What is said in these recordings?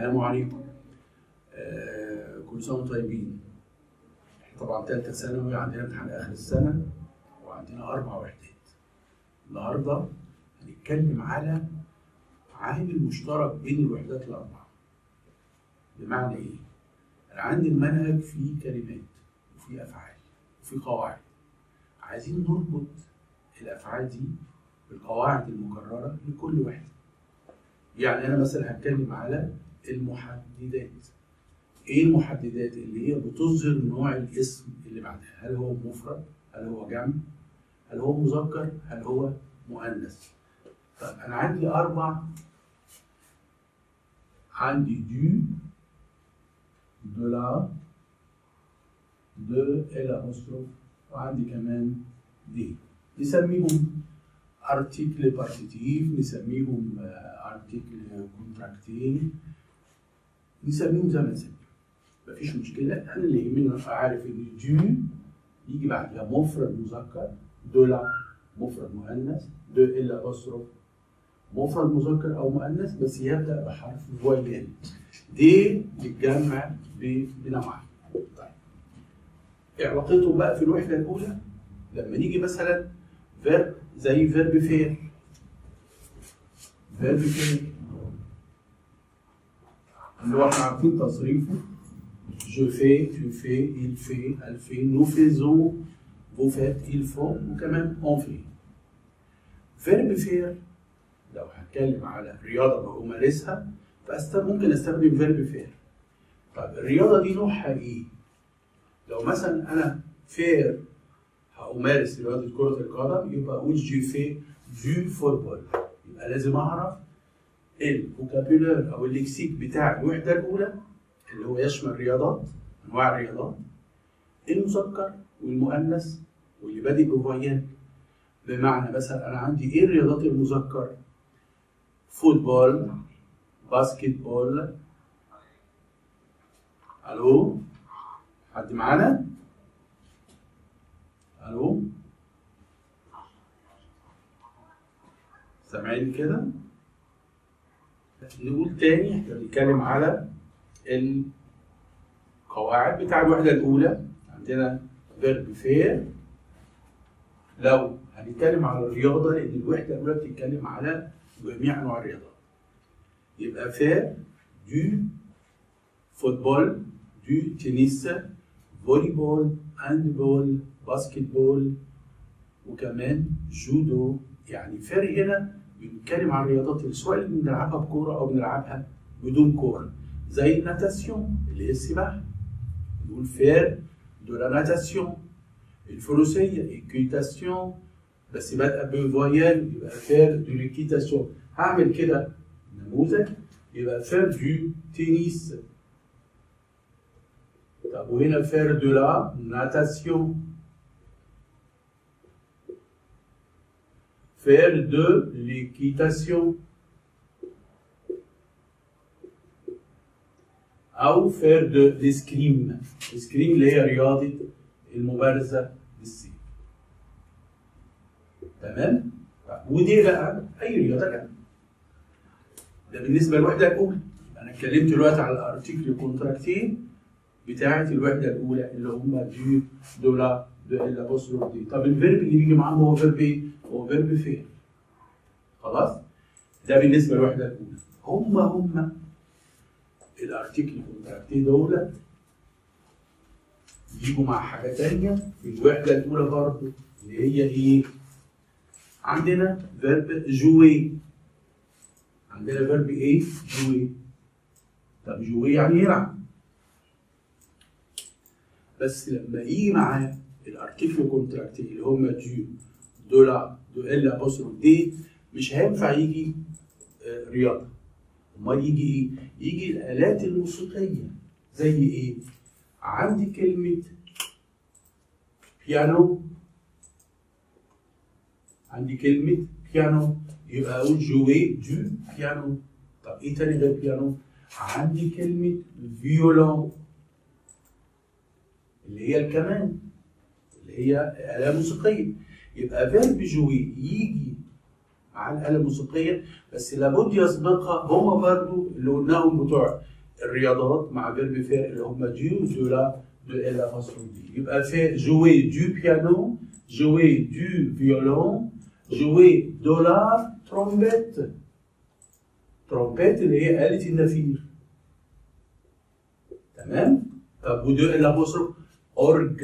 السلام عليكم آه كل سنه وانتم طيبين احنا طبعا ثالثه ثانوي عندنا امتحان اخر السنه وعندنا اربع وحدات النهارده هنتكلم على عامل مشترك بين الوحدات الاربعه بمعنى ايه انا عندي المنهج فيه كلمات وفيه افعال وفيه قواعد عايزين نربط الافعال دي بالقواعد المكرره لكل وحده يعني انا مثلا هتكلم على المحددات ايه المحددات اللي هي بتظهر نوع الاسم اللي بعدها هل هو مفرد هل هو جمع هل هو مذكر هل هو مؤنث طيب انا عندي اربع عندي دو de la de الابوستروف وعندي كمان دي نسميهم ارتيكل بارتيتيف نسميهم ارتيكل كونتراكتيف نسميهم زي ما نسميهم مفيش مشكله انا اللي يهمني ابقى عارف ان دو يجي بعدها مفرد مذكر دولا مفرد مؤنث دو الابوستروف مفرد مذكر او مؤنث بس يبدا بحرف فويل دي بتجمع بنوعها طيب علاقته بقى في الوحده الاولى لما نيجي مثلا فيرب زي فيرب فير فيرب فير اللي هو احنا عارفين تصريفه جو في tu fais il fait elle fait nous faisons vous faites il faut وكمان on fait فيرب فير لو هتكلم على رياضه بمارسها ممكن استخدم فيرب فير طيب الرياضه دي نوعها ايه؟ لو مثلا انا فير همارس رياضه كره القدم يبقى اقول جي في دو فوتبول يبقى لازم اعرف الفوكابولار او الليكسيك بتاع الوحده الاولى اللي هو يشمل رياضات انواع الرياضات المذكر والمؤنث واللي بادئ بفويان بمعنى مثلا انا عندي ايه الرياضات المذكر؟ فوتبول باسكت بول الو حد معانا الو سامعين كده نقول تاني احنا بنتكلم على القواعد بتاع الوحده الاولى عندنا فيرب فير لو هنتكلم على الرياضه لان الوحده الاولى بتتكلم على جميع انواع الرياضات يبقى فير دو فوتبول دو تنس فولي بول هاند بول باسكت بول وكمان جودو يعني فير هنا بنتكلم عن الرياضات سواء اللي بنلعبها بكوره او بنلعبها بدون كوره زي الناتاسيون اللي هي السباحه نقول فير دو لا ناتاسيون الفروسيه ايكيتاسيون بس بادئه بفويال يبقى فير دو ليكيتاسيون هعمل كده نموذج يبقى فير دو تنس طب وهنا فير دو لا ناتاسيون faire de l'équitation أو faire de l'escrime l'escrime اللي هي رياضة المبارزة بالسيف تمام؟ ودي بقى أي رياضة كانت ده بالنسبة للوحدة الأولى أنا اتكلمت دلوقتي على الأرتيكل كونتراكتين بتاعة الوحدة الأولى اللي هم دو دولا دو الابوستروف دي طب الفيرب اللي بيجي معاهم هو فيرب ايه؟ هو فيرب فين خلاص ده بالنسبه للوحده الاولى هم هم الارتيكل كونتراكتي دول يجوا مع حاجه ثانيه في الوحده الاولى برضه اللي هي ايه عندنا فيرب جوي عندنا فيرب ايه جوي طب جوي يعني يلعب بس لما يجي معاه الارتيكل كونتراكتي اللي هم دو دولا دو ال ابوستروف دي مش هينفع يجي رياضه امال يجي ايه؟ يجي الالات الموسيقيه زي ايه؟ عندي كلمه بيانو عندي كلمه بيانو يبقى اقول جوي دو بيانو طب ايه تاني غير بيانو؟ عندي كلمه فيولون اللي هي الكمان اللي هي آلة موسيقية يبقى فيرب جوي يجي مع الآلة الموسيقية بس لابد يسبقها هما برضو اللي قلناهم بتوع الرياضات مع فيرب فير اللي هم ديو دو لا دو ال ابوستروف دي يبقى في جوي دو بيانو جوي دو فيولون جوي دولار ترومبيت ترومبيت اللي هي آلة النفير تمام طب ودو ال ابوستروف اورج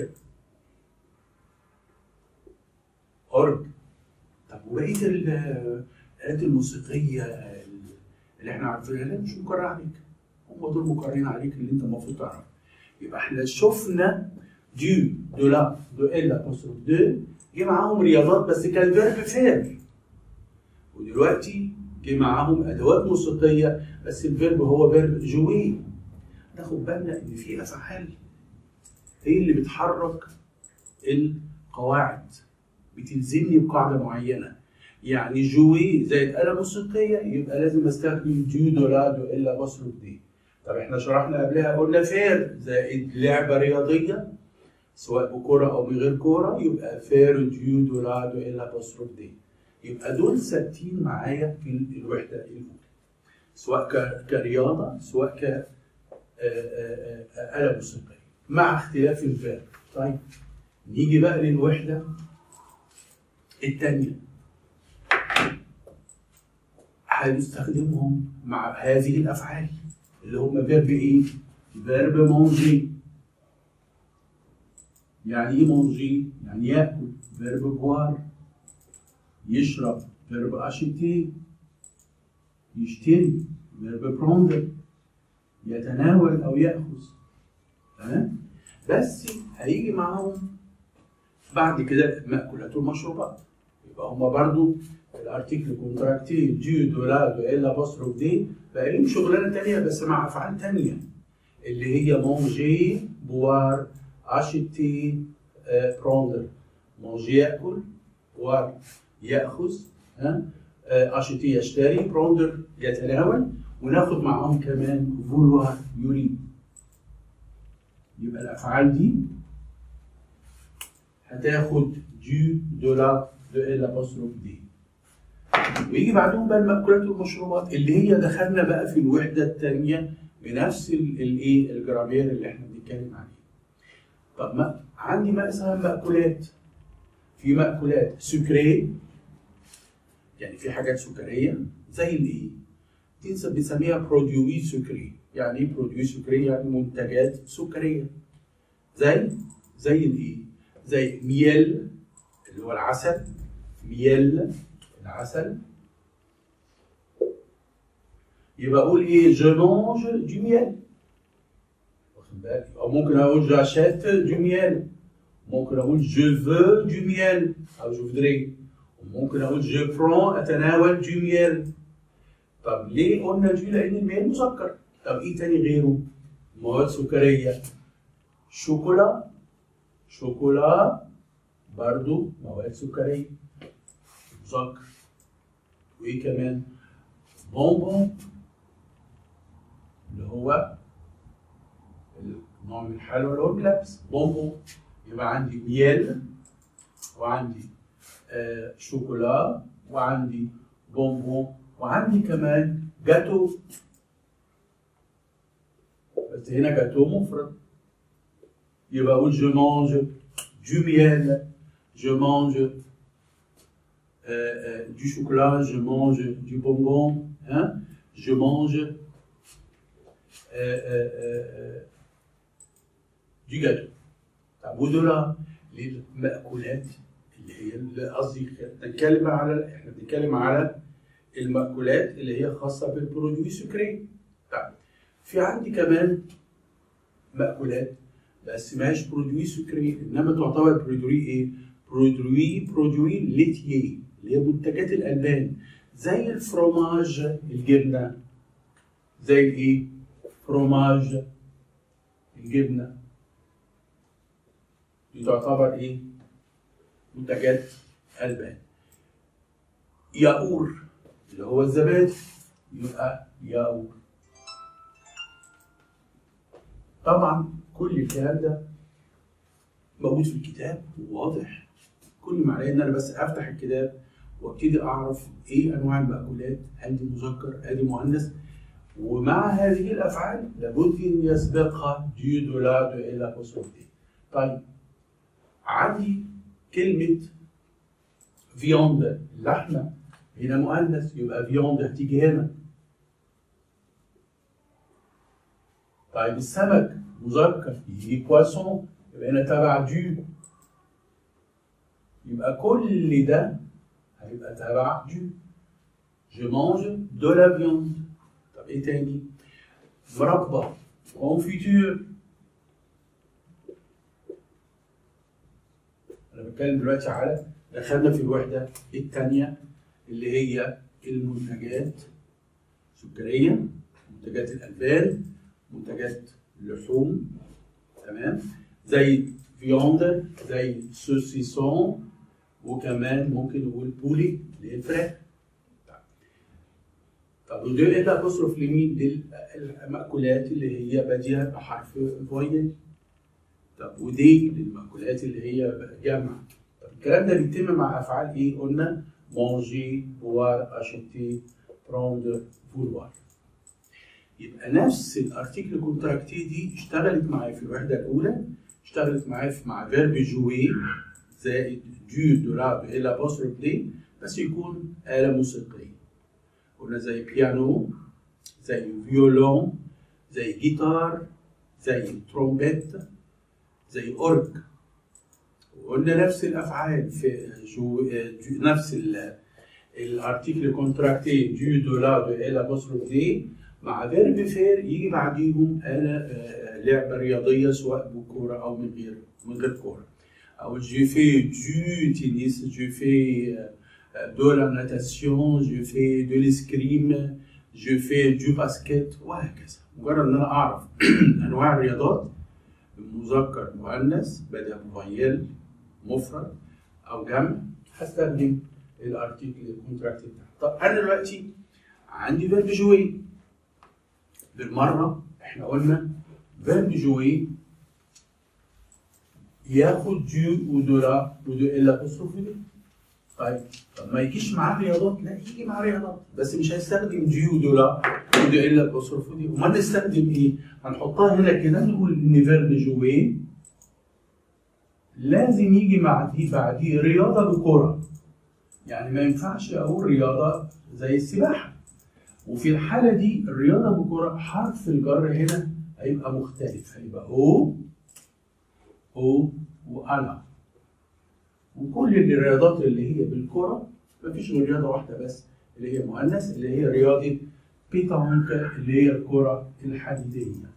اورج طب وبقيه الآلات الموسيقية اللي احنا عارفينها لا مش مكرر عليك هم دول مكررين عليك اللي انت المفروض تعرفه يبقى احنا شفنا دو دو لا دو ال ابوستروف دو جه معاهم رياضات بس كان فيرب فير ودلوقتي جه معاهم ادوات موسيقيه بس الفيرب هو فيرب جوي ناخد بالنا ان في افعال هي اللي بتحرك القواعد بتلزمني بقاعده معينه يعني جوي زائد آلة موسيقية يبقى لازم استخدم ديو دو لا دو إلا بصرف دي طب احنا شرحنا قبلها قلنا فير زائد لعبة رياضية سواء بكرة أو من غير كورة يبقى فير ديو دو لا دو إلا بصرف دي يبقى دول ثابتين معايا في الوحدة الأولى سواء كرياضة سواء ك آلة موسيقية مع اختلاف الفير طيب نيجي بقى للوحدة الثانية هنستخدمهم مع هذه الافعال اللي هم فيرب ايه؟ فيرب مونجي يعني ايه مونجي؟ يعني ياكل فيرب بوار يشرب فيرب اشيتي يشتري فيرب بروندر يتناول او ياخذ تمام؟ بس هيجي معاهم بعد كده المأكولات والمشروبات يبقى هم برضو الارتيكل كونتراكتي ديو دو لا دو ال ابوستروف دي بقى لهم شغلانه ثانيه بس مع افعال ثانيه اللي هي مونجي بوار اشيتي بروندر مونجي ياكل بوار ياخذ ها اشيتي يشتري بروندر يتناول وناخد معاهم كمان فولوار يريد يبقى الافعال دي هتاخد ديو دو لا دو ال ابوستروف دي ويجي بعدهم بقى المأكولات والمشروبات اللي هي دخلنا بقى في الوحدة الثانية بنفس الايه الجرامير اللي احنا بنتكلم عليه. طب ما عندي مثلا مأكولات في مأكولات سكرية يعني في حاجات سكرية زي الايه؟ دي بنسميها بروديوي سكري يعني ايه بروديوي سكري؟ يعني منتجات سكرية زي زي الايه؟ زي ميل اللي هو العسل ميل العسل يبقى اقول ايه جو مانج دو ميل واخد بالك او ممكن اقول جاشيت دو ميل ممكن اقول جو فو دو ميل او جو فودري وممكن اقول جو برون اتناول دو ميل طب ليه قلنا دو لان الميل مسكر طب ايه تاني غيره مواد سكريه شوكولا شوكولا برضو مواد سكريه مسكر وايه كمان بونبون اللي هو نوع من الحلوى اللي هو الكلابس بونبون يبقى عندي ميل وعندي آه شوكولا وعندي بونبون وعندي كمان جاتو بس هنا جاتو مفرد يبقى اقول جو مانج دو ميل جو مانج Euh, euh, du chocolat, je mange du bonbon, hein, je mange euh, du gâteau. طب ودول للمأكولات اللي هي قصدي نتكلم على احنا بنتكلم على المأكولات اللي هي خاصة بالبرودوي سكري. طيب في عندي كمان مأكولات بس ماهيش برودوي سكري انما تعتبر برودوي ايه؟ برودوي برودوي ليتيي اللي هي منتجات الالبان زي الفرomage الجبنه زي الايه؟ فروماج الجبنه دي تعتبر ايه؟ منتجات البان ياقور اللي هو الزبادي يبقى ياقور طبعا كل الكلام ده موجود في الكتاب وواضح كل ما عليا ان انا بس افتح الكتاب وابتدي اعرف ايه انواع المأكولات هل دي مذكر هل دي مؤنث ومع هذه الافعال لابد ان يسبقها دو دو لا دو الى ابوستروف دي طيب عندي كلمه فيوند اللحمه هنا مؤنث يبقى فيوند هتيجي هنا طيب السمك مذكر يجي بواسون يبقى هنا تبع دو يبقى كل ده هيبقى تبع دو جو مانج دو لا فيوند طب ايه تاني؟ مربى كونفيتور انا بتكلم دلوقتي على دخلنا في الوحده الثانيه اللي هي المنتجات سكريه منتجات الالبان منتجات اللحوم تمام زي فيوند زي سوسيسون وكمان ممكن نقول بولي اللي هي الفراخ طب ودول ايه الابوستروف لمين؟ للمأكولات اللي هي بادية بحرف فويل طب ودي للمأكولات اللي هي جمع طب الكلام ده بيتم مع افعال ايه؟ قلنا مانجي بوار اشيتي بروندر فولوار يبقى نفس الارتيكل كونتراكتي دي اشتغلت معايا في الوحده الاولى اشتغلت معايا مع فيرب جوي زائد دو دو لا الى الابوستروف دي بس يكون آلة موسيقية قلنا زي بيانو زي فيولون زي جيتار زي ترومبيت زي اورج وقلنا نفس الافعال في جو جو- نفس ال- الارتيكل كونتراكتي دو دو لا دو الى ابوستروف دي مع فيرب فير يجي بعديهم آلة آه، لعبة رياضية سواء بكورة أو من غير من غير كورة أو جو في دو تنس جو في دو لا ناتاسيون جو في دو الاسكريم جو في دو باسكيت وهكذا مجرد ان انا اعرف انواع الرياضات مذكر مؤنث بدا بفايل مفرد او جمع هستخدم الارتيكل الكونتراكت بتاعي طب انا دلوقتي عندي فيرب جوي بالمره احنا قلنا فيرب جوي ياخد دو ودولا ودو الا ابوستروف دي طيب طب ما يجيش معاه رياضات لا يجي معاه رياضات بس مش هيستخدم دي ودولا ودو الا ابوستروف دي امال نستخدم ايه؟ هنحطها هنا كده نقول ان فيرب جوي لازم يجي مع دي بعديه رياضه بكره يعني ما ينفعش اقول رياضه زي السباحه وفي الحاله دي الرياضه بكره حرف الجر هنا هيبقى مختلف هيبقى او او وانا وكل الرياضات اللي هي بالكره مفيش غير رياضه واحده بس اللي هي مؤنث اللي هي رياضه بيتانك اللي هي الكره الحديديه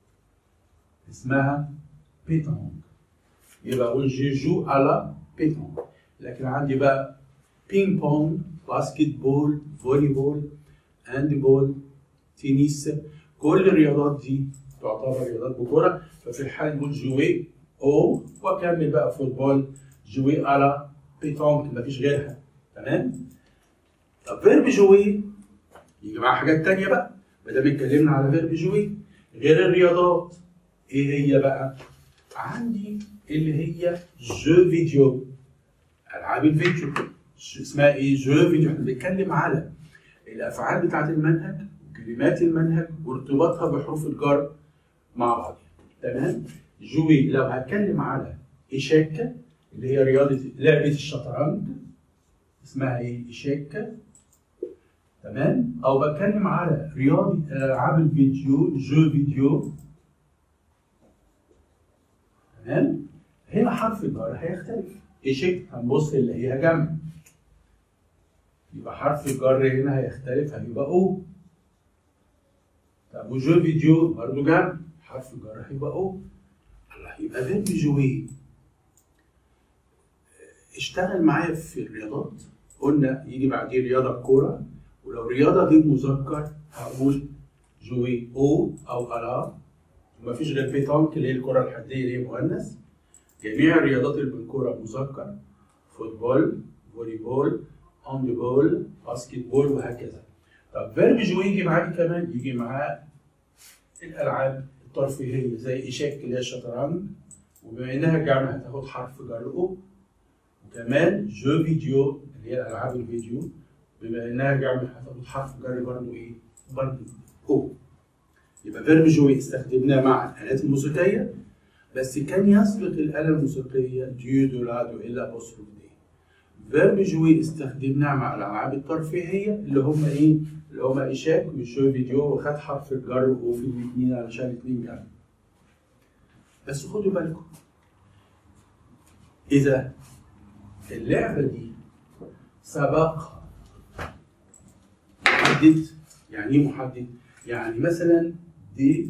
اسمها بيتانك يبقى اقول جي جو على بيتانك لكن عندي بقى بينج بونج باسكت بول فولي بول هاند بول تنس كل الرياضات دي تعتبر رياضات بكره ففي الحال نقول جوي او واكمل بقى فوتبول جوي على بيتونك مفيش غيرها تمام طب فيرب جوي يجي معاه حاجات تانية بقى ما دام اتكلمنا على فيرب جوي غير الرياضات ايه هي بقى؟ عندي اللي هي جو فيديو العاب الفيديو ش- اسمها ايه؟ جو فيديو احنا بنتكلم على الافعال بتاعت المنهج وكلمات المنهج وارتباطها بحروف الجر مع بعض تمام؟ جوي لو هتكلم على إشاكة اللي هي رياضة لعبة الشطرنج اسمها ايه؟ إشاكة تمام؟ أو بتكلم على رياضة ألعاب الفيديو جو فيديو تمام؟ هنا حرف الجر هيختلف إشاك هنبص اللي هي جمع يبقى حرف الجر هنا هيختلف هيبقى أو طب وجو فيديو برضه جمع حرف الجر هيبقى أو الله يبقى فيرب جوي اشتغل معايا في الرياضات قلنا يجي بعديه رياضه بكوره ولو رياضه دي مذكر هقول جوي او او الا ومفيش غير بيتانك اللي هي الكره الحديه اللي هي مؤنث جميع الرياضات اللي بالكوره مذكر فوتبول فولي بول هاند بول باسكت بول وهكذا طب فيرب جوي يجي معاه إيه كمان يجي معاه الالعاب الترفيهيه زي اشاك اللي هي الشطرنج وبما انها جمع هتاخد حرف جر او وكمان جو فيديو اللي هي العاب الفيديو بما انها جمع هتاخد حرف جر برضه ايه؟ برضه او يبقى فيرب جوي استخدمناه مع الآلات الموسيقية بس كان يسبق الآلة الموسيقية ديو دو لا دو إلا بوستروف دي فيرب جوي استخدمناه مع الألعاب الترفيهية اللي هم إيه؟ اللي هم إيشاك وشو فيديو وخد حرف الجر وفي الاثنين علشان الاثنين جنب بس خدوا بالكم إذا اللعبة دي سبقها محدد يعني ايه محدد؟ يعني مثلا دي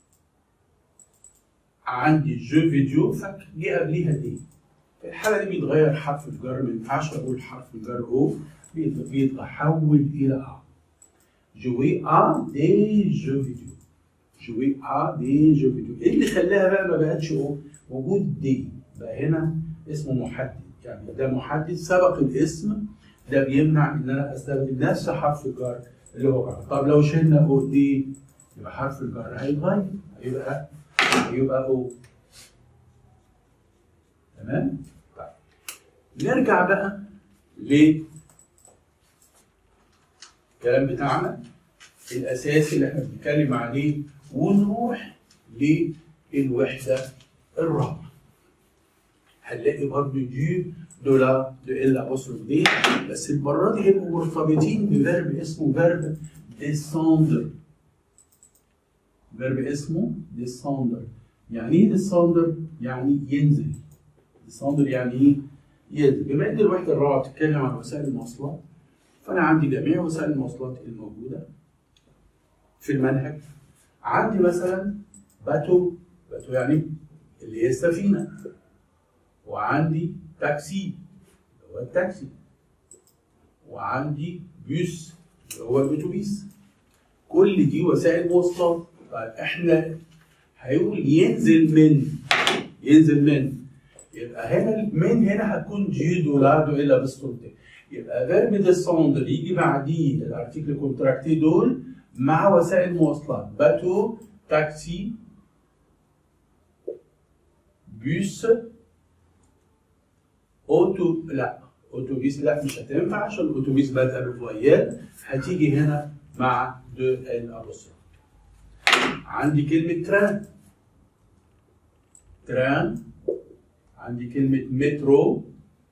عندي جو فيديو فجه قبليها دي في الحالة دي بيتغير حرف الجر ما ينفعش أقول حرف الجر أو بيتحول إلى أ جوي أ دي جو فيديو جوي أ دي جو فيديو إيه اللي خلاها بقى ما بقتش أو وجود دي بقى هنا اسمه محدد يعني ده محدد سبق الاسم ده بيمنع ان انا استخدم نفس حرف الجر اللي هو جر طب لو شلنا او دي يبقى حرف الجر هيتغير هيبقى هيبقى او تمام طيب نرجع بقى ل الكلام بتاعنا الاساسي اللي احنا بنتكلم عليه ونروح للوحده الرابعه هنلاقي برضه دي دولا دو الا ابوستروف دي بس المره دي هيبقوا مرتبطين بفيرب اسمه فيرب ديسوندر فيرب اسمه ديسوندر يعني ايه ديسوندر؟ يعني ينزل ديسوندر يعني ايه؟ ينزل بما ان الوحده الرابعه بتتكلم عن وسائل المواصلات فانا عندي جميع وسائل المواصلات الموجوده في المنهج عندي مثلا باتو باتو يعني اللي هي السفينه وعندي تاكسي اللي هو التاكسي وعندي بيس اللي هو الاتوبيس كل دي وسائل مواصلات طيب احنا هيقول ينزل من ينزل من يبقى هنا من هنا هتكون دي دولار الا بالسلطه يبقى فيرب ديسوندر يجي بعديه الارتيكل كونتراكتي دول مع وسائل مواصلات باتو تاكسي بيس اوتو لا اوتوبيس لا مش هتنفع عشان الاوتوبيس بادئه بالفويال هتيجي هنا مع دو ال ابوستروف عندي كلمة تران تران عندي كلمة مترو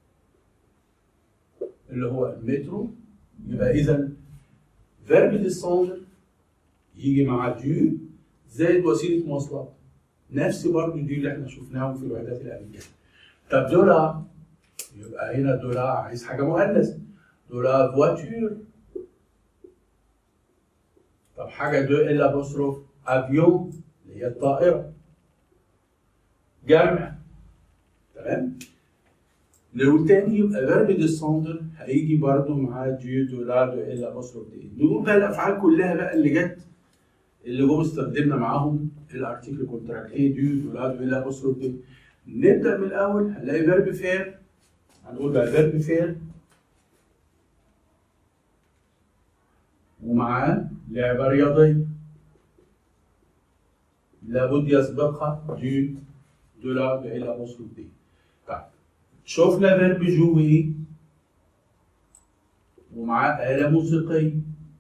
اللي هو المترو يبقى إذا فيرب ديسوندر يجي مع دو زائد وسيلة مواصلات نفس برضه دي اللي احنا شفناهم في الوحدات اللي قبل كده طب دولار يبقى هنا دولار عايز حاجة مؤنث دولار فواتور طب حاجة دو إلا بصرف افيون اللي هي الطائره جمع تمام لو تاني يبقى فيرب ديسوندر هيجي برضو مع ديو دولار دو الا مصرف دي نقول بقى الافعال كلها بقى اللي جت اللي جم استخدمنا معاهم الارتيكل كونتراكتي ديو دولار دو الا مصرف دي نبدا من الاول هنلاقي فيرب فير هنقول بقى فيرب فير ومعاه لعبه رياضيه لابد يسبقها دو دولار إلى مصروف دي طيب شفنا فيرب جوي ومعاه آلة موسيقية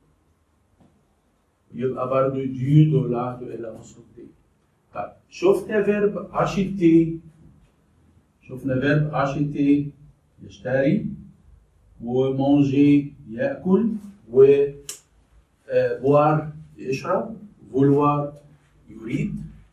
يبقى برضه دو دولار إلى مصروف دي طيب شفنا فيرب أشيتي شفنا فيرب أشيتي يشتري ومانجي يأكل و بوار يشرب فولوار يريد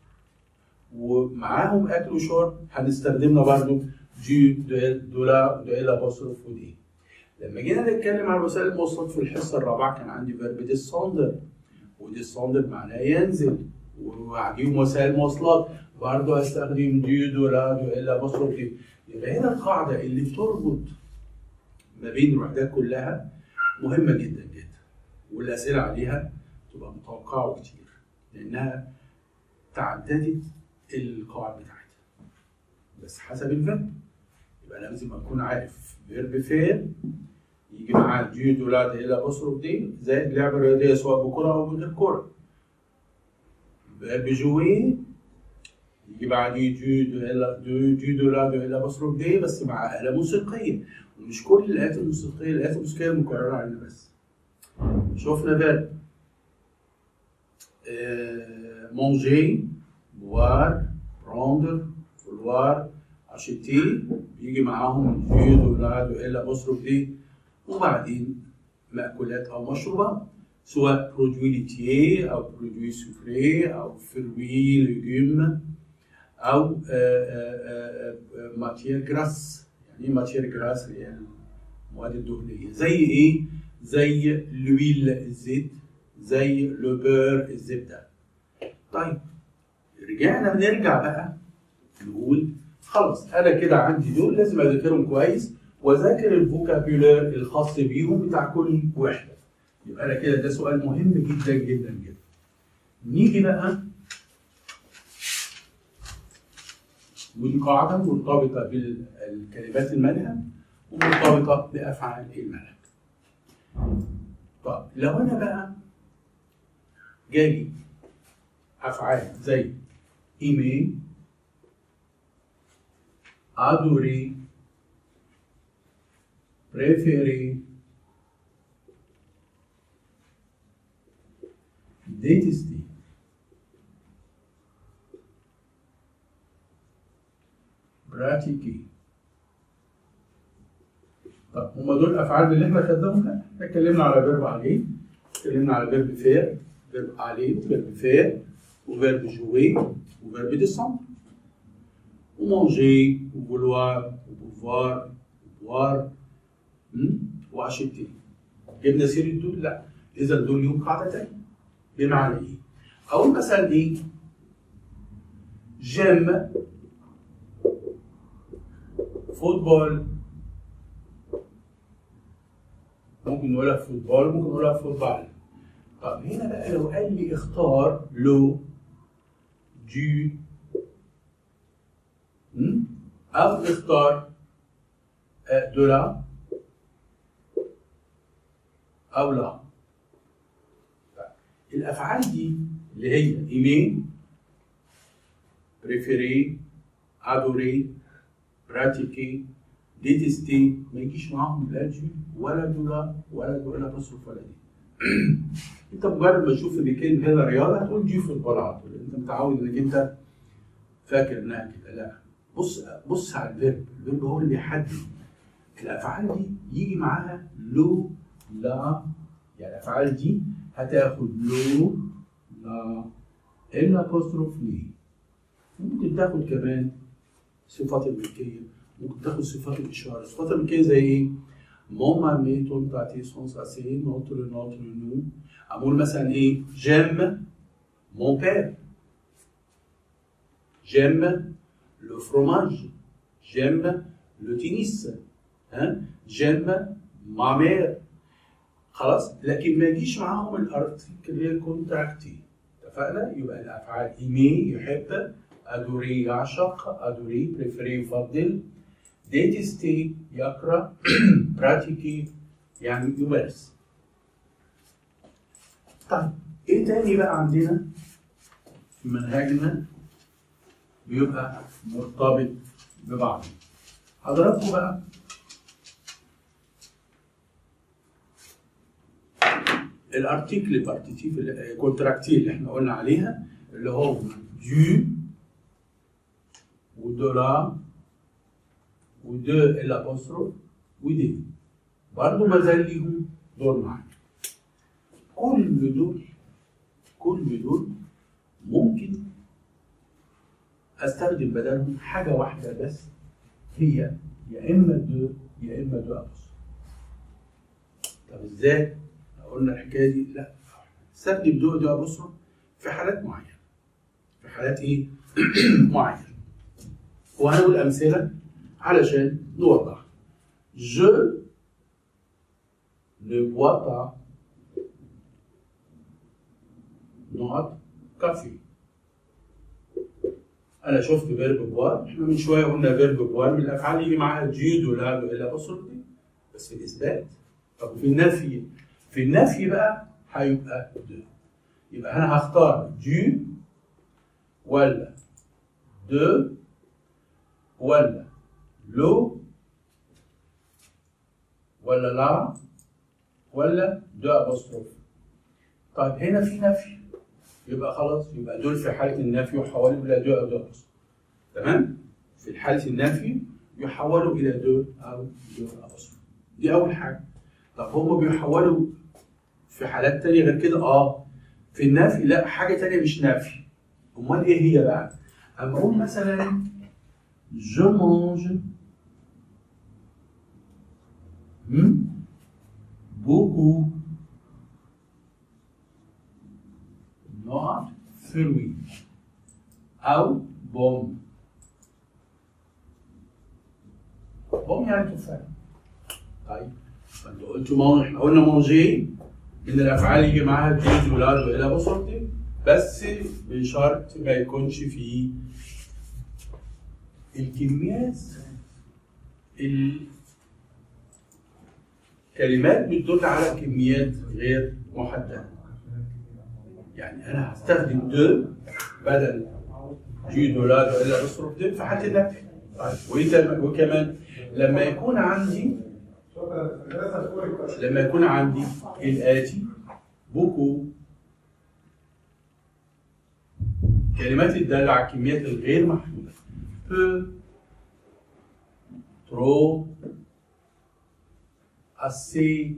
ومعاهم اكل وشرب هنستخدمنا برضو دي دولار دولار بصرف ودي لما جينا نتكلم عن وسائل المواصلات في الحصه الرابعه كان عندي فيرب ديسوندر وديسوندر معناه ينزل وبعديهم وسائل مواصلات برضه هستخدم دي دولار دولار بصرف دي يبقى هنا القاعده اللي بتربط ما بين الوحدات كلها مهمه جدا جدا والاسئله عليها تبقى متوقعه كتير لانها تعددت القواعد بتاعتها بس حسب الفيرب يبقى انا لازم اكون عارف فيرب فعل يجي معاه دي دولار الا بصرف دي زائد لعبه رياضيه سواء بكره او من غير كره فيرب جوي يجي بعديه دي دولار دي دولار الا بصرف دي بس مع آلة موسيقية ومش كل الآلات الموسيقية الآلات الموسيقية مكررة علينا بس شفنا فيرب manger boire prendre vouloir acheter بيجي معاهم دو دولار دو ال apostrophe دي وبعدين مأكولات أو مشروبات سواء برودوي ليتيي أو برودوي سوفري أو فروي ليجوم أو ماتير جراس يعني ماتير جراس اللي هي المواد الدهنية زي إيه؟ زي لويل الزيت زي لو بير الزبدة طيب رجعنا بنرجع بقى نقول خلاص انا كده عندي دول لازم اذاكرهم كويس واذاكر الفوكابيولار الخاص بيهم بتاع كل وحده يبقى انا كده ده سؤال مهم جدا جدا جدا نيجي بقى ودي قاعده مرتبطه بالكلمات الملهى ومرتبطه بافعال الملهى طب لو انا بقى جالي افعال زي ايميل adorer, préférer, détester. pratiquer. طب هم دول الافعال اللي احنا خدناهم لا احنا اتكلمنا على فيرب عليه اتكلمنا على فيرب فير فيرب عليه وفيرب فير وفيرب جوي وفيرب ديسون ومانجي وفولوار وبوفوار وبوار واشيتي جبنا سيرة دول؟ لا إذا دول ليهم قاعدة تانية بمعنى إيه؟ أول مثلا إيه؟ جيم فوتبول ممكن نقولها فوتبول ممكن نقولها فوتبال طب هنا بقى لو قال لي اختار لو دو أو اختار دو لا أو لا الأفعال دي اللي هي ايمين بريفيري ادوري براتيكي ديتستي ما يجيش معاهم لا جي ولا دولا ولا دولا بصرف ولا دي انت مجرد ما تشوف ان كان هنا رياضه هتقول جي فوتبول على طول انت متعود انك انت فاكر انها كده لا بص بص على الفيرب الفيرب هو اللي بيحدد الافعال دي يجي معاها لو لا يعني الافعال دي هتاخد لو لا الا apostrophe لي ممكن تاخد كمان صفات الملكيه ممكن تاخد صفات الاشاره الصفات الملكيه زي ايه mon mamé ton tati son sasé notre notre nous اقول مثلا ايه j'aime mon père j'aime le fromage, j'aime le tennis, hein? j'aime ma mère. خلاص لكن ما يجيش معاهم الارتكل اللي هي كونتراكتي اتفقنا يبقى الافعال ايمي يحب ادوري يعشق ادوري بريفري يفضل ديتستي يقرا براتيكي يعني يمارس طيب ايه تاني بقى عندنا في منهجنا بيبقى مرتبط ببعضه حضراتكم بقى الارتيكل بارتيتيف كونتراكتيل اللي احنا قلنا عليها اللي هو دو ودولا ودو الابوستروف ودي برضه ما زال ليهم دور معانا كل دول كل دول ممكن استخدم بدلهم حاجه واحده بس هي يا اما دو يا اما دو ابوستروف طب ازاي؟ قلنا الحكايه دي لا استخدم دو دو ابوستروف في حالات معينه في حالات ايه؟ معينه وهنقول امثله علشان نوضح je ne bois pas نقط كافي انا شفت فيرب بوار احنا من شويه قلنا فيرب بوار من الافعال يجي معاها جيد ولا الى بصر دي بس في الاثبات طب في النفي في النفي بقى هيبقى دو يبقى انا هختار دو ولا دو ولا لو ولا لا ولا دو ابوستروف طيب هنا في نفي يبقى خلاص يبقى دول في حاله النفي يحولوا الى دو او دو أبوستروف. تمام في حاله النفي يحولوا الى دو او دو أبوستروف. دي اول حاجه طب هم بيحولوا في حالات تانية غير كده اه في النفي لا حاجه تانية مش نفي امال ايه هي بقى اما اقول مثلا je mange hmm, beaucoup not fruits او بوم بوم يعني تفاح طيب فانت قلت ما احنا قلنا مونجي ان الافعال يجي معاها دي ولاد والى بصرتي بس بشرط ما يكونش فيه الكميات الكلمات بتدل على كميات غير محدده يعني انا هستخدم دو بدل جي دولار والا بصرف دو في حاله النفي طيب وإيه- وكمان لما يكون عندي لما يكون عندي الآتي بوكو كلمات الدالة على الكميات الغير محدودة peu trop assez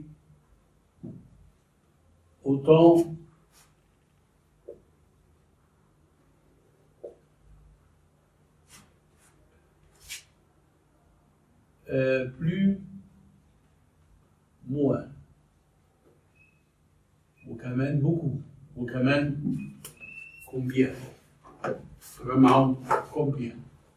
autant euh, plus moins وكمان beaucoup وكمان combien كمان معاهم combien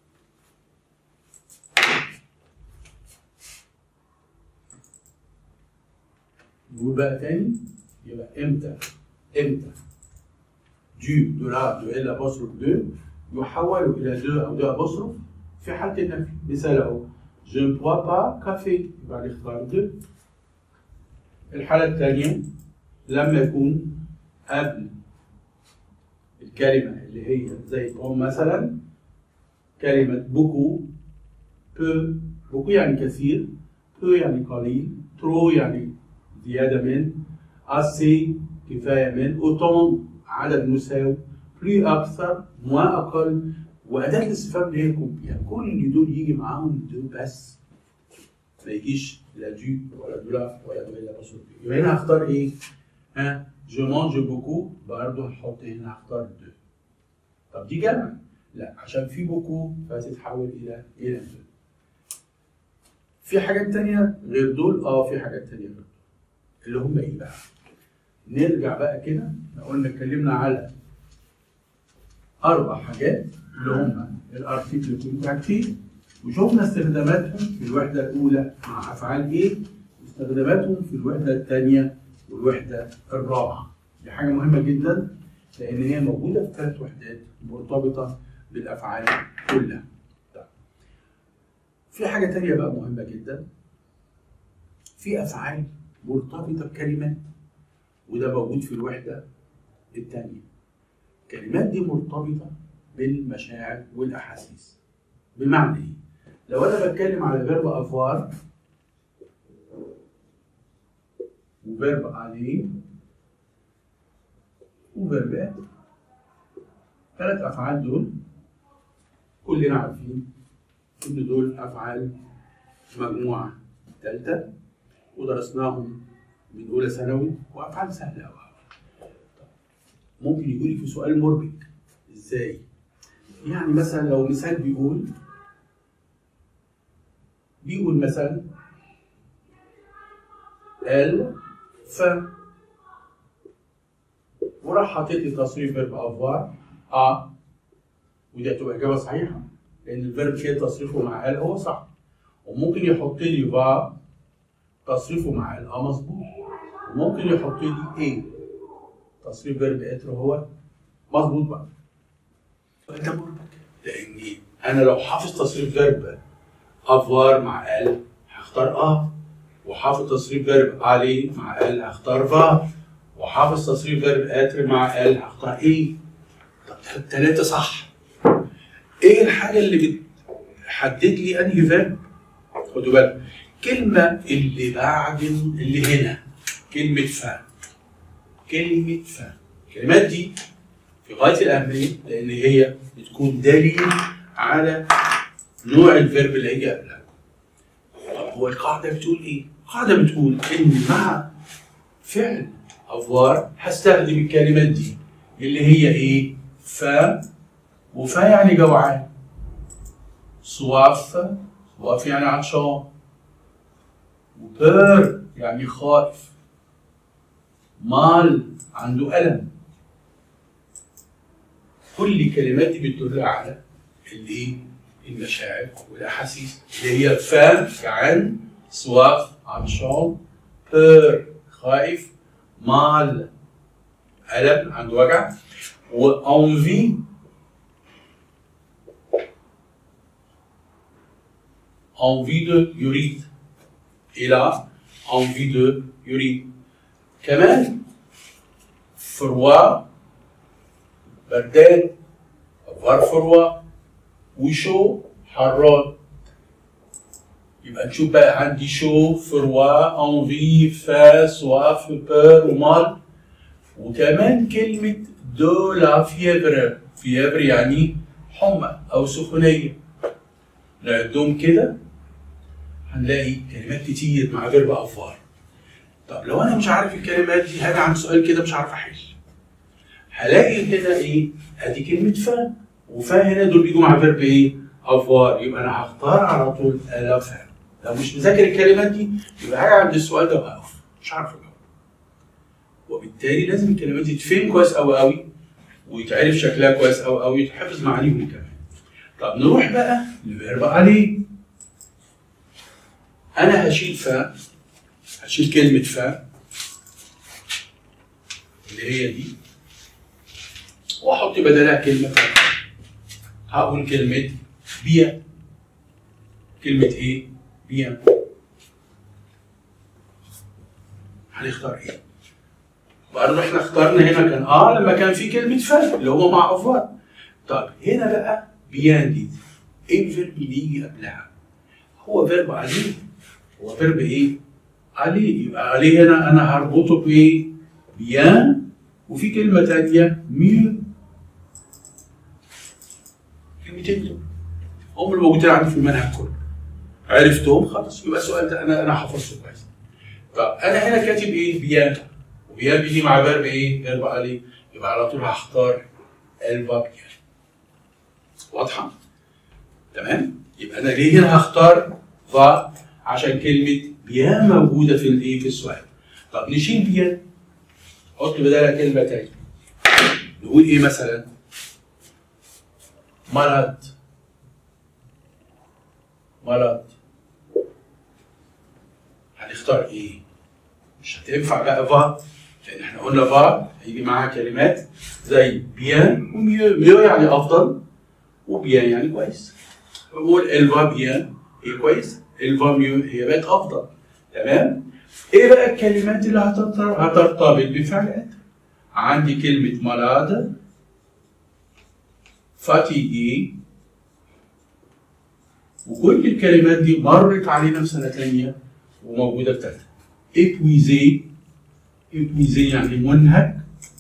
نقول بقى تاني يبقى امتى امتى دو دولار دو ال ابوستروف دو يحول الى دو او دو ابوستروف في حاله النفي مثال اهو je ne bois pas café يبقى نختار دو الحاله الثانيه لما يكون قبل الكلمه اللي هي زي بوم مثلا كلمه بوكو بو بوكو يعني كثير بو يعني قليل ترو يعني زياده من اسي كفايه من اوتون عدد مساوي بلي اكثر موا اقل واداه الاستفهام اللي هي كومبيا كل دول يجي معاهم دو بس ما يجيش لا دو ولا دولا ولا دو الا بصوت يبقى هنا هختار ايه؟ ها جو مانج بوكو برضه هحط هنا هختار دو طب دي جمع لا عشان في بوكو فهتتحول الى الى دو في حاجات تانية غير دول اه في حاجات تانية غير دول اللي هم ايه بقى؟ نرجع بقى كده احنا قلنا اتكلمنا على اربع حاجات اللي هم الارتيكل كونتراكتيف وشفنا استخداماتهم في الوحده الاولى مع افعال ايه واستخداماتهم في الوحده الثانيه والوحده الرابعه دي حاجه مهمه جدا لان هي موجوده في ثلاث وحدات مرتبطه بالافعال كلها طيب. في حاجه تانية بقى مهمه جدا في افعال مرتبطه بكلمات وده موجود في الوحده الثانيه الكلمات دي مرتبطه بالمشاعر والاحاسيس بمعنى ايه لو انا بتكلم على فيرب افوار وفيرب عليه وفيربات ثلاث افعال دول كلنا عارفين ان دول افعال مجموعه ثالثه ودرسناهم من اولى ثانوي وافعال سهله قوي ممكن يجي لي في سؤال مربك ازاي يعني مثلا لو مثال بيقول بيقول مثلا ال ف وراح حاطط لي تصريف فيرب افوار ا ودي هتبقى اجابه صحيحه لان الفيرب كده تصريفه مع ال هو صح وممكن يحط لي فا تصريفه مع ال اه مظبوط وممكن يحط لي ايه تصريف فيرب اتر هو مظبوط بقى ده مربك لاني انا لو حافظ تصريف فيرب افوار مع ال هختار اه وحافظ تصريف فيرب علي مع ال هختار فا وحافظ تصريف فيرب اتر مع ال هختار ايه طب الثلاثه صح ايه الحاجه اللي بتحدد لي انهي فيرب خدوا بالك كلمه اللي بعد اللي هنا كلمه فا كلمه فا الكلمات دي في غايه الاهميه لان هي بتكون دليل على نوع الفيرب اللي هيجي قبلها. طب هو القاعده بتقول ايه؟ القاعده بتقول ان مع فعل افوار هستخدم الكلمات دي اللي هي ايه؟ ف وفا يعني جوعان صواف صواف يعني عطشان وبير يعني خائف مال عنده ألم كل الكلمات دي بتدل على الايه؟ المشاعر والاحاسيس اللي هي فام جعان صواف عطشان بير خايف مال ألم عنده وجع وانفي envie de يريد إلى envie de يريد كمان فروا بردان أفار فروا وشو حران يبقى نشوف بقى عندي شو فروا انفي فا سواف بير ومال وكمان كلمة دو لا فيبر فيبر يعني حمى أو سخونية نعدهم كده هنلاقي كلمات كتير مع فيرب افوار طب لو انا مش عارف الكلمات دي هاجي عند سؤال كده مش عارف احل هلاقي كده ايه ادي كلمه فا وفا هنا دول بيجوا مع فيرب ايه افوار يبقى انا هختار على طول الا فا لو مش مذاكر الكلمات دي يبقى هاجي عند السؤال ده وهقف مش عارف اجاوب وبالتالي لازم الكلمات دي تتفهم كويس قوي قوي ويتعرف شكلها كويس قوي قوي ويتحفظ معانيهم كمان طب نروح بقى لفيرب عليه انا هشيل فا هشيل كلمة فا اللي هي دي واحط بدلها كلمة فا هقول كلمة بيا كلمة ايه؟ بيا هنختار ايه؟ برضه احنا اخترنا هنا كان اه لما كان في كلمة فا اللي هو مع افوار طب هنا بقى بيان دي ايه الفيرب اللي يجي قبلها؟ هو فيرب عليه هو فيرب ايه؟ عليه يبقى عليه هنا انا هربطه بايه؟ بيان وفي كلمة تانية ميو كلمتين دول هم اللي موجودين عندي في المنهج كله عرفتهم خلاص يبقى السؤال ده انا انا حافظه كويس طب انا هنا كاتب ايه؟ بيان وبيان بيجي مع فيرب ايه؟ فيرب عليه يبقى على طول هختار الفا بيان واضحة؟ تمام؟ يبقى انا ليه هنا هختار فا عشان كلمة بيان موجودة في الايه؟ في السؤال. طب نشيل بيان حط بدالها كلمة تانية. نقول ايه مثلا؟ مرض مرض هنختار ايه؟ مش هتنفع بقى فا لان احنا قلنا فا هيجي معاها كلمات زي بيان وميو ميو يعني افضل وبيان يعني كويس بقول الفا بيان هي كويس الفا ميو هي بقت افضل تمام ايه بقى الكلمات اللي هترتبط هترتبط بفعل اتر عندي كلمة مالاد فاتيجي وكل الكلمات دي مرت علينا في سنة تانية وموجودة في تالتة ايبويزي ايبويزي يعني منهك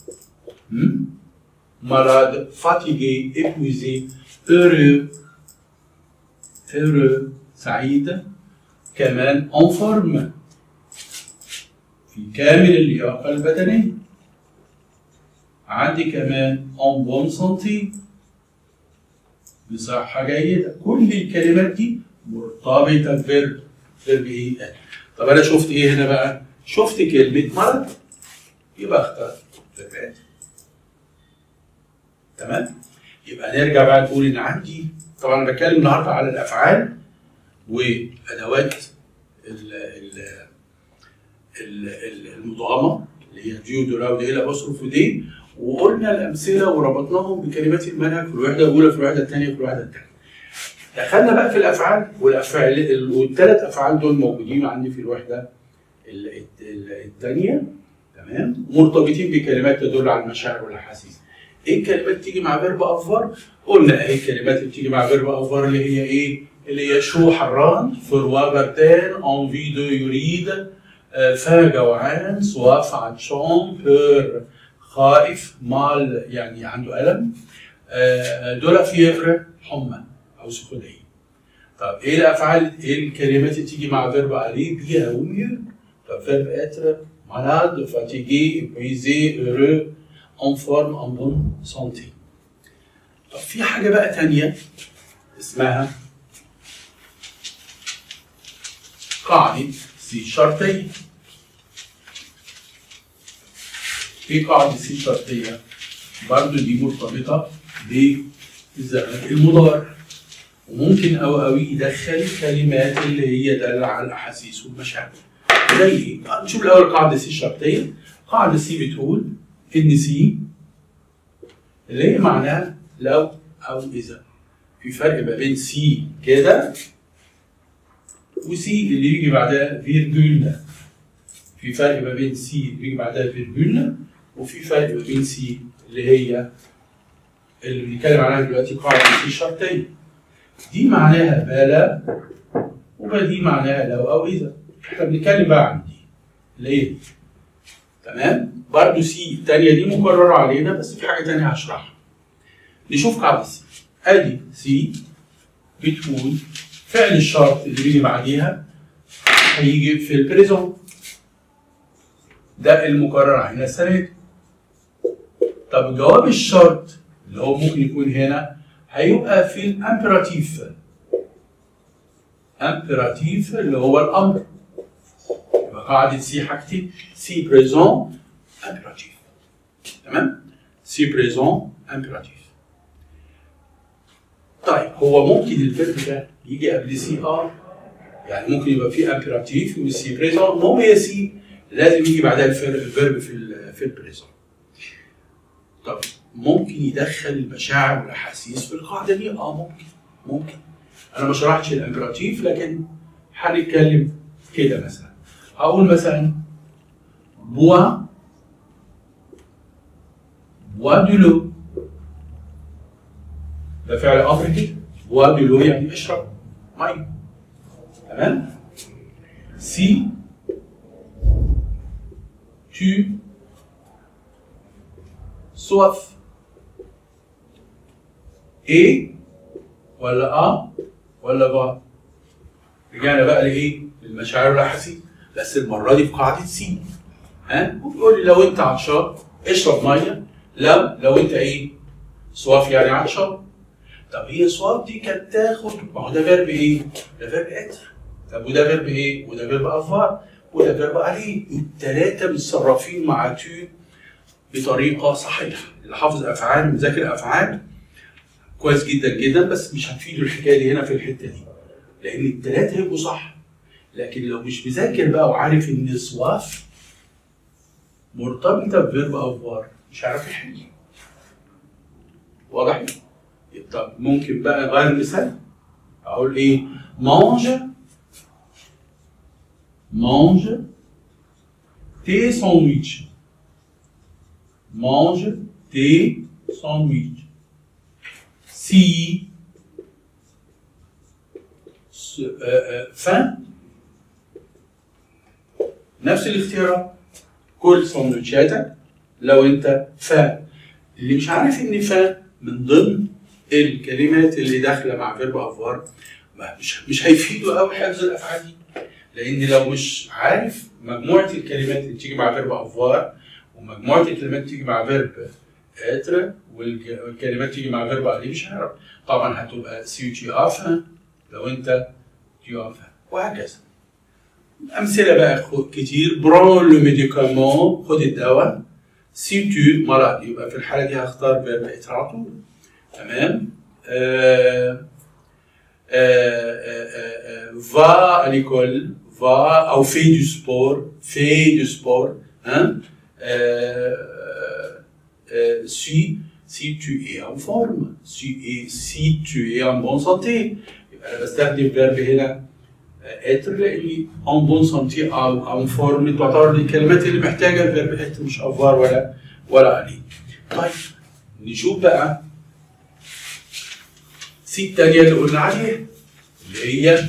malade, fatigué, épuisé, heureux, heureux, سعيد كمان en forme في كامل اللياقة البدنية عندي كمان en bonne santé بصحة جيدة كل الكلمات دي مرتبطة بفيرب فيرب ايه طب انا شفت ايه هنا بقى شفت كلمة مرض يبقى اختار فيرب تمام يبقى نرجع بقى نقول ان عندي طبعا انا بتكلم النهارده على الافعال وادوات ال ال ال- ال- المدغمه اللي هي ديو دولا ودي لا اصرف ودي وقلنا الامثله وربطناهم بكلمات المنهج في الوحده الاولى في الوحده الثانيه في الوحده الثانيه. دخلنا بقى في الافعال والافعال ال- والثلاث افعال دول موجودين عندي في الوحده الثانيه تمام مرتبطين بكلمات تدل على المشاعر والاحاسيس. ايه الكلمات تيجي مع فيرب افر؟ قلنا ايه الكلمات اللي بتيجي مع فيرب افر اللي هي ايه؟ اللي هي شو حران، فروا بردان، انفي دو يريد، آه، فا جوعان، سواف عطشان، بير خائف مال يعني عنده الم آه، دولا فيفر حمى او سخونيه طب ايه الافعال ايه الكلمات اللي تيجي مع فيرب عليه بيها وميو طب فيرب اتر malade, fatigué, épuisé, heureux, en forme, en bonne santé. طب في حاجة بقى تانية اسمها قاعدة سي شرطية. في قاعدة سي شرطية برضو دي مرتبطة بالزمن المضارع. وممكن أو أوي يدخل كلمات اللي هي دالة على الأحاسيس والمشاعر. زي ايه؟ نشوف الاول القاعده سي الشرطيه قاعده سي بتقول ان سي اللي هي معناها لو او اذا في فرق ما بين سي كده وسي اللي يجي بعدها فيرجول في فرق ما بين سي اللي يجي بعدها فيرجول وفي فرق ما بين سي اللي هي اللي بنتكلم عليها دلوقتي قاعده سي الشرطيه دي معناها بلا ودي معناها لو او اذا احنا بنتكلم بقى عن دي ليه؟ تمام؟ برضه سي الثانية دي مكررة علينا بس في حاجة تانية هشرحها. نشوف قاعدة سي. أدي سي بتقول فعل الشرط اللي بيجي بعديها هيجي في البريزون. ده المكرر علينا السنة دي. طب جواب الشرط اللي هو ممكن يكون هنا هيبقى في الامبراتيف. امبراتيف اللي هو الامر. قاعدة سي حاجتين سي بريزون امبيراتيف تمام سي بريزون امبيراتيف طيب هو ممكن الفيرب ده يجي قبل سي ار يعني ممكن يبقى في امبيراتيف وسي بريزون المهم هي سي لازم يجي بعدها الفيرب في ال في البريزون طب ممكن يدخل المشاعر والاحاسيس في القاعده دي اه ممكن ممكن انا ما شرحتش الامبيراتيف لكن هنتكلم كده مثلا هقول مثلا بوا بوا دو لو ده فعل امر كده بوا دو لو يعني اشرب ميه تمام سي tu soif et ولا اه ولا با رجعنا بقى لايه؟ للمشاعر والاحاسيس بس المره دي في قاعده سي ها وبيقول لي لو انت عطشان اشرب ميه لو لو انت ايه صواف يعني عطشان طب هي صواف دي كانت تاخد ما هو ده فيرب ايه؟ ده فيرب اتر طب وده فيرب ايه؟ وده فيرب افار وده فيرب عليه الثلاثه متصرفين مع تو بطريقه صحيحه اللي حافظ افعال مذاكر افعال كويس جدا جدا بس مش هتفيده الحكايه دي هنا في الحته دي لان الثلاثه هيبقوا صح لكن لو مش مذاكر بقى وعارف ان سواف مرتبطه بفيرب افوار مش عارف يحل واضح؟ طب ممكن بقى نغير المثال اقول ايه؟ مانج مانج تي ساندويتش مانج تي ساندويتش سي فان نفس الاختيارات كل سندوتشاتك لو انت فا اللي مش عارف ان فا من ضمن الكلمات اللي داخله مع فيرب افوار مش مش هيفيده قوي حفظ الافعال دي لان لو مش عارف مجموعه الكلمات اللي تيجي مع فيرب افوار ومجموعه الكلمات تيجي مع فيرب اتر والكلمات تيجي مع فيرب عليه مش هيعرف طبعا هتبقى سي تي افا لو انت تي افا وهكذا امثله بقى كتير برون لو ميديكامون خد الدواء سي تو مرض يبقى في الحاله دي هختار فيرب اتر على طول تمام آه va à l'école, va ou fait du sport, fait du sport, hein, euh, euh, si, si tu es en forme, si, et, si tu es en bonne santé. أنا بستخدم فيرب هنا être لاني en bonne santé او en forme تعتبر الكلمات اللي محتاجه الفيرب être مش avoir ولا ولا عليه. طيب نشوف بقى سي الثانية اللي قلنا عليها اللي هي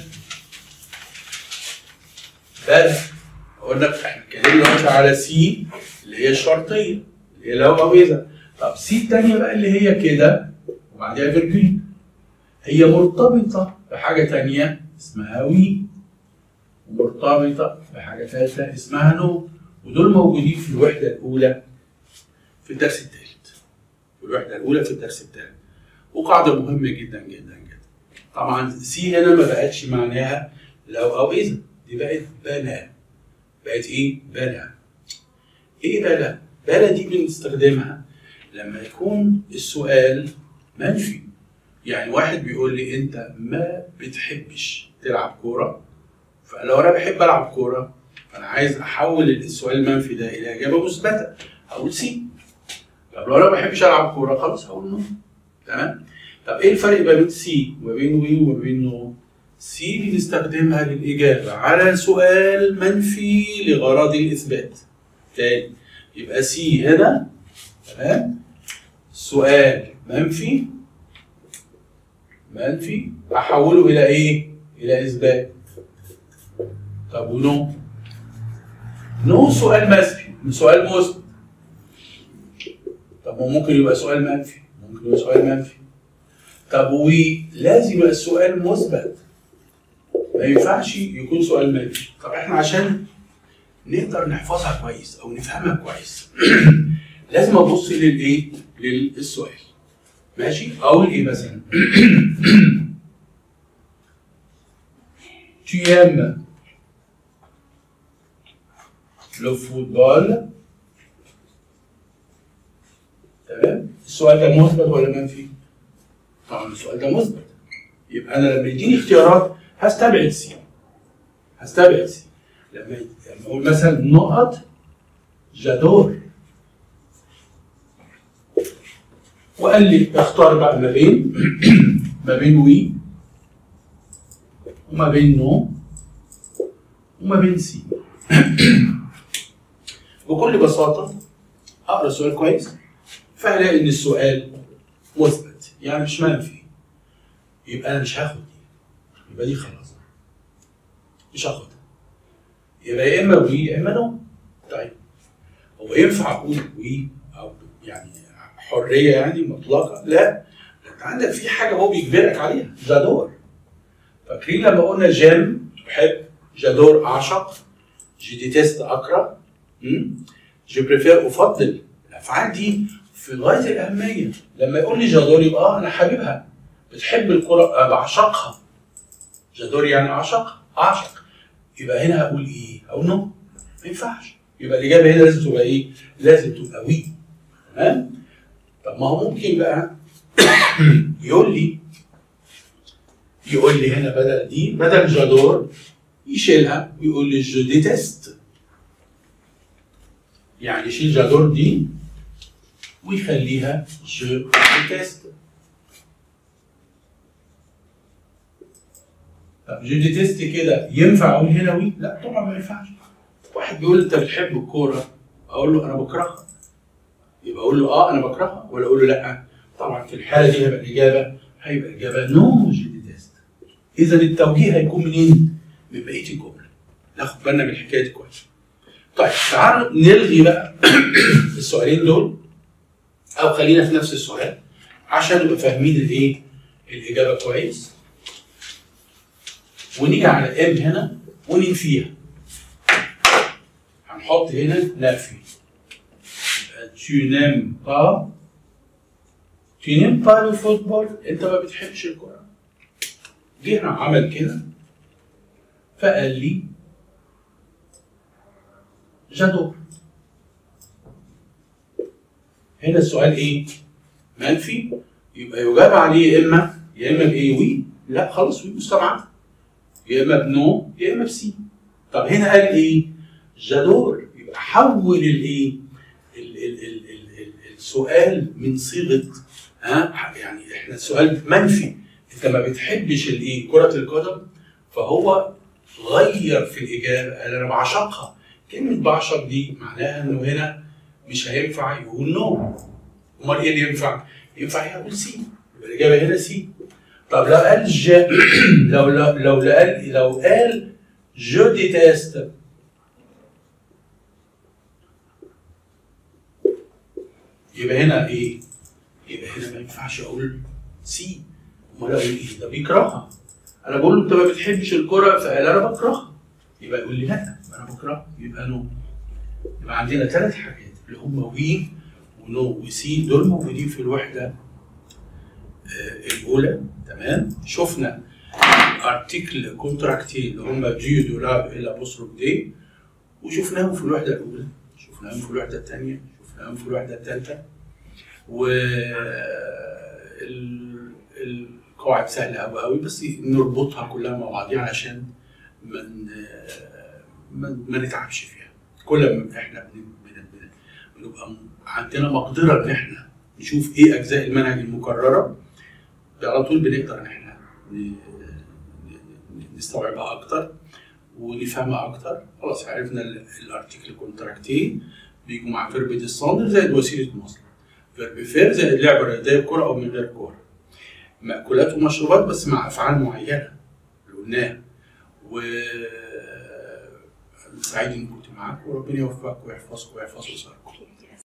بلى قلنا احنا اتكلمنا دلوقتي على سي اللي هي الشرطية هي لو او اذا طب سي الثانيه بقى اللي هي كده وبعدها فيرجول هي مرتبطه بحاجه ثانيه اسمها وي مرتبطه بحاجه ثالثه اسمها نو ودول موجودين في الوحده الاولى في الدرس الثالث في الوحده الاولى في الدرس الثالث وقاعده مهمه جدا جدا جدا طبعا سي هنا ما بقتش معناها لو او اذا دي بقت بلا بقت ايه بلا ايه بلا بلا دي بنستخدمها لما يكون السؤال منفي يعني واحد بيقول لي انت ما بتحبش تلعب كوره فلو انا بحب العب كوره فانا عايز احول السؤال المنفي ده الى اجابه مثبته هقول سي طب لو انا ما بحبش العب كوره خلاص هقول نو تمام طب ايه الفرق ما بين سي وما بين وي وما بين نو سي بنستخدمها للاجابه على سؤال منفي لغرض الاثبات تاني يبقى سي هنا تمام سؤال منفي منفي احوله الى ايه الى اثبات طب ونو نو سؤال منفي سؤال مثبت طب هو ممكن يبقى سؤال منفي ممكن يبقى سؤال منفي طب وي لازم يبقى السؤال مثبت ما ينفعش يكون سؤال منفي طب احنا عشان نقدر نحفظها كويس او نفهمها كويس لازم ابص للايه للسؤال ماشي اقول ايه مثلا tu aimes le football تمام السؤال ده مثبت ولا منفي؟ طبعا السؤال ده مثبت يبقى انا لما يجيني اختيارات هستبعد سي هستبعد سي لما لما اقول مثلا نقط جادور وقال لي اختار بقى ما بين ما بين وي وما بين نو وما بين سي بكل بساطة أقرأ السؤال كويس فهلاقي إن السؤال مثبت يعني مش منفي يبقى أنا مش هاخد دي يبقى دي خلاص مش هاخدها يبقى يا إما وي يا إما نو طيب هو ينفع أقول وي أو يعني حرية يعني مطلقة لا أنت عندك في حاجة هو بيجبرك عليها جادور فاكرين لما قلنا جيم أحب جادور أعشق جي ديتيست أكره جو بريفير افضل الافعال دي في غايه الاهميه لما يقول لي جادور يبقى اه انا حبيبها بتحب الكره بعشقها جادور يعني اعشق اعشق يبقى هنا هقول ايه؟ هقول نو ما ينفعش يبقى الاجابه هنا لازم تبقى ايه؟ لازم تبقى وي تمام؟ طب ما هو ممكن بقى يقول لي يقول لي هنا بدل دي بدل جادور يشيلها ويقول لي جو ديتست يعني يشيل جادور دي ويخليها جو ديتست طب جو ديتست كده ينفع اقول هنا وي؟ لا طبعا ما ينفعش واحد بيقول انت بتحب الكوره اقول له انا بكرهها يبقى اقول له اه انا بكرهها ولا اقول له لا طبعا في الحاله دي هيبقى الاجابه هيبقى الاجابه نو جو ديتست اذا التوجيه هيكون منين؟ من بقيه الجمله ناخد بالنا من الحكايه دي كويس طيب تعالوا نلغي بقى السؤالين دول او خلينا في نفس السؤال عشان نبقى فاهمين الايه الاجابه كويس ونيجي على ام هنا وننفيها هنحط هنا نفي tu n'aimes pas tu n'aimes pas le football انت ما بتحبش الكوره جه هنا عمل كده فقال لي جادور هنا السؤال ايه؟ منفي يبقى يجاب عليه يا اما يا اما بايه وي لا خلاص وي مستبعد يا اما بنو يا اما بسي طب هنا قال ايه؟ جادور يبقى حول الايه؟ ال- ال- ال- ال- ال- السؤال من صيغه ها يعني احنا السؤال منفي انت ما بتحبش الايه؟ كره القدم فهو غير في الاجابه قال انا بعشقها كلمة بعشق دي معناها انه هنا مش هينفع يقول نو امال ايه اللي ينفع؟ ينفع يقول سي يبقى الاجابه هنا سي طب لو قال ج لو لو لو قال لو قال جو ديتست يبقى هنا ايه؟ يبقى هنا ما ينفعش اقول سي امال اقول ايه؟ ده بيكرهها انا بقول له انت ما بتحبش الكره فقال انا بكرهها يبقى يقول لي لا انا بكرهها يبقى نو يبقى عندنا ثلاث حاجات اللي هم وي ونو وسي دول موجودين في الوحده آه، الاولى تمام شفنا ارتكل كونتراكتي اللي هم دي دولار الى بوستروك دي وشفناهم في الوحده الاولى شفناهم في الوحده الثانيه شفناهم في الوحده الثالثه و ال- القواعد سهله قوي قوي بس نربطها كلها مع بعضيها عشان ما ن- ما ما نتعبش فيها كل ما احنا بن- بن- بن- بنبقى م- عندنا مقدره ان احنا نشوف ايه اجزاء المنهج المكرره على طول بنقدر ان احنا ن- ن- نستوعبها اكتر ونفهمها اكتر خلاص عرفنا ال- الارتيكل كونتراكتي بيجوا مع فيرب ديساندر زائد وسيله مواصله فيرب فير زائد لعبه رياضيه كوره او من غير كوره مأكولات ومشروبات بس مع افعال معينه اللي قلناها و سعيد اني كنت معاكم وربنا يوفقكم ويحفظكم ويحفظ اسركم